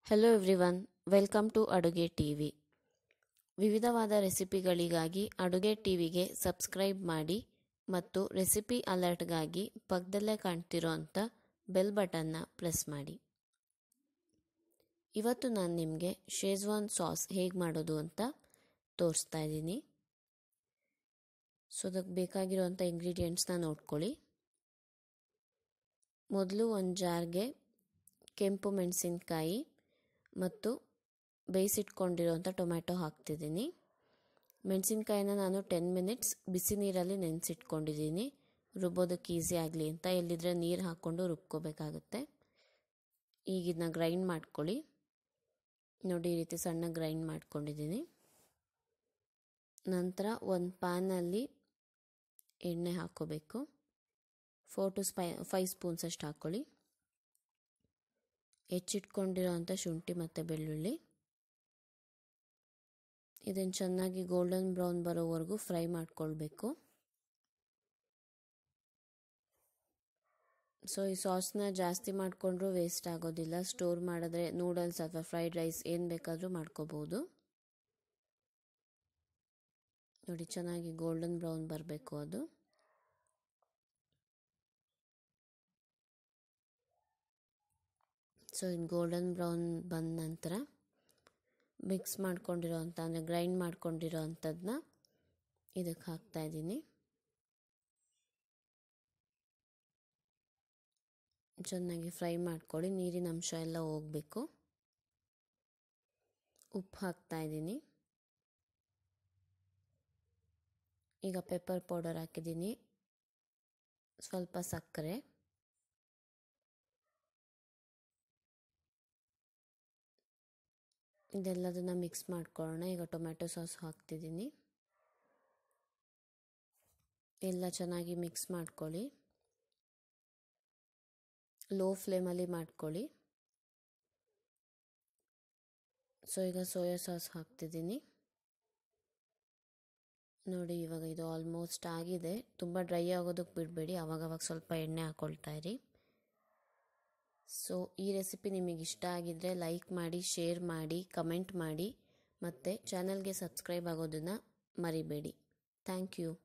hello everyone welcome to ಅಡುಗೆ TV ವಿವಿಧವಾದ ರೆಸಿಪಿಗಳಿಗಾಗಿ ಅಡುಗೆ ಟಿವಿಗೆ ಸಬ್ಸ್ಕ್ರೈಬ್ ಮಾಡಿ ಮತ್ತು ರೆಸಿಪಿ ಅಲರ್ಟ್ಗಾಗಿ ಪಕ್ಕದಲ್ಲೇ ಕಾಣ್ತಿರೋ ಅಂಥ ಬೆಲ್ ಬಟನ್ನ ಪ್ರೆಸ್ ಮಾಡಿ ಇವತ್ತು ನಾನು ನಿಮಗೆ ಶೇಜ್ವಾನ್ ಸಾಸ್ ಹೇಗೆ ಮಾಡೋದು ಅಂತ ತೋರಿಸ್ತಾ ಇದ್ದೀನಿ ಸೊ ಅದಕ್ಕೆ ಬೇಕಾಗಿರೋಂಥ ಇಂಗ್ರೀಡಿಯೆಂಟ್ಸ್ನ ನೋಡ್ಕೊಳ್ಳಿ ಮೊದಲು ಒಂದು ಜಾರ್ಗೆ ಕೆಂಪು ಮೆಣಸಿನ್ಕಾಯಿ ಮತ್ತು ಬೇಯಿಸಿಟ್ಕೊಂಡಿರೋಂಥ ಟೊಮ್ಯಾಟೊ ಹಾಕ್ತಿದ್ದೀನಿ ಮೆಣಸಿನ್ಕಾಯಿನ ನಾನು ಟೆನ್ ಮಿನಿಟ್ಸ್ ಬಿಸಿ ನೀರಲ್ಲಿ ನೆನೆಸಿಟ್ಕೊಂಡಿದ್ದೀನಿ ರುಬ್ಬೋದಕ್ಕೆ ಈಸಿ ಆಗಲಿ ಅಂತ ಎಲ್ಲಿದ್ರೆ ನೀರು ಹಾಕ್ಕೊಂಡು ರುಬ್ಕೋಬೇಕಾಗುತ್ತೆ ಈಗ ಇದನ್ನ ಗ್ರೈಂಡ್ ಮಾಡ್ಕೊಳ್ಳಿ ನೋಡಿ ಈ ರೀತಿ ಸಣ್ಣ ಗ್ರೈಂಡ್ ಮಾಡ್ಕೊಂಡಿದ್ದೀನಿ ನಂತರ ಒಂದು ಪ್ಯಾನಲ್ಲಿ ಎಣ್ಣೆ ಹಾಕ್ಕೋಬೇಕು ಫೋರ್ ಟು ಸ್ಪೈ ಫೈವ್ ಸ್ಪೂನ್ಸ್ ಅಷ್ಟು ಹಾಕ್ಕೊಳ್ಳಿ ಹೆಚ್ಚಿಟ್ಕೊಂಡಿರೋ ಅಂಥ ಶುಂಠಿ ಮತ್ತು ಬೆಳ್ಳುಳ್ಳಿ ಇದನ್ನು ಚೆನ್ನಾಗಿ ಗೋಲ್ಡನ್ ಬ್ರೌನ್ ಬರೋವರೆಗೂ ಫ್ರೈ ಮಾಡ್ಕೊಳ್ಬೇಕು ಸೊ ಈ ಸಾಸ್ನ ಜಾಸ್ತಿ ಮಾಡಿಕೊಂಡ್ರೂ ವೇಸ್ಟ್ ಆಗೋದಿಲ್ಲ ಸ್ಟೋರ್ ಮಾಡಿದ್ರೆ ನೂಡಲ್ಸ್ ಅಥವಾ ಫ್ರೈಡ್ ರೈಸ್ ಏನು ಬೇಕಾದರೂ ಮಾಡ್ಕೋಬೋದು ನೋಡಿ ಚೆನ್ನಾಗಿ ಗೋಲ್ಡನ್ ಬ್ರೌನ್ ಬರಬೇಕು ಅದು ಸೊ ಇದು ಗೋಲ್ಡನ್ ಬ್ರೌನ್ ಬಂದ ನಂತರ ಮಿಕ್ಸ್ ಮಾಡ್ಕೊಂಡಿರೋ ಅಂಥ ಅಂದರೆ ಗ್ರೈಂಡ್ ಮಾಡ್ಕೊಂಡಿರೋ ಅಂಥದ್ದನ್ನ ಇದಕ್ಕೆ ಹಾಕ್ತಾಯಿದ್ದೀನಿ ಚೆನ್ನಾಗಿ ಫ್ರೈ ಮಾಡ್ಕೊಳ್ಳಿ ನೀರಿನ ಅಂಶ ಎಲ್ಲ ಹೋಗಬೇಕು ಉಪ್ಪು ಹಾಕ್ತಾಯಿದ್ದೀನಿ ಈಗ ಪೆಪ್ಪರ್ ಪೌಡರ್ ಹಾಕಿದ್ದೀನಿ ಸ್ವಲ್ಪ ಸಕ್ಕರೆ ಇದೆಲ್ಲದನ್ನ ಮಿಕ್ಸ್ ಮಾಡ್ಕೊಳ್ಳೋಣ ಈಗ ಟೊಮ್ಯಾಟೊ ಸಾಸ್ ಹಾಕ್ತಿದ್ದೀನಿ ಎಲ್ಲ ಚೆನ್ನಾಗಿ ಮಿಕ್ಸ್ ಮಾಡ್ಕೊಳ್ಳಿ ಲೋ ಫ್ಲೇಮಲ್ಲಿ ಮಾಡ್ಕೊಳ್ಳಿ ಸೊ ಈಗ ಸೋಯಾ ಸಾಸ್ ಹಾಕ್ತಿದ್ದೀನಿ ನೋಡಿ ಇವಾಗ ಇದು ಆಲ್ಮೋಸ್ಟ್ ಆಗಿದೆ ತುಂಬ ಡ್ರೈ ಆಗೋದಕ್ಕೆ ಬಿಡಬೇಡಿ ಅವಾಗವಾಗ ಸ್ವಲ್ಪ ಎಣ್ಣೆ ಹಾಕ್ಕೊಳ್ತಾ ಇರಿ ಸೊ ಈ ರೆಸಿಪಿ ನಿಮಗೆ ಇಷ್ಟ ಆಗಿದ್ದರೆ ಲೈಕ್ ಮಾಡಿ ಶೇರ್ ಮಾಡಿ ಕಮೆಂಟ್ ಮಾಡಿ ಮತ್ತು ಚಾನಲ್ಗೆ ಸಬ್ಸ್ಕ್ರೈಬ್ ಆಗೋದನ್ನು ಮರಿಬೇಡಿ ಥ್ಯಾಂಕ್ ಯು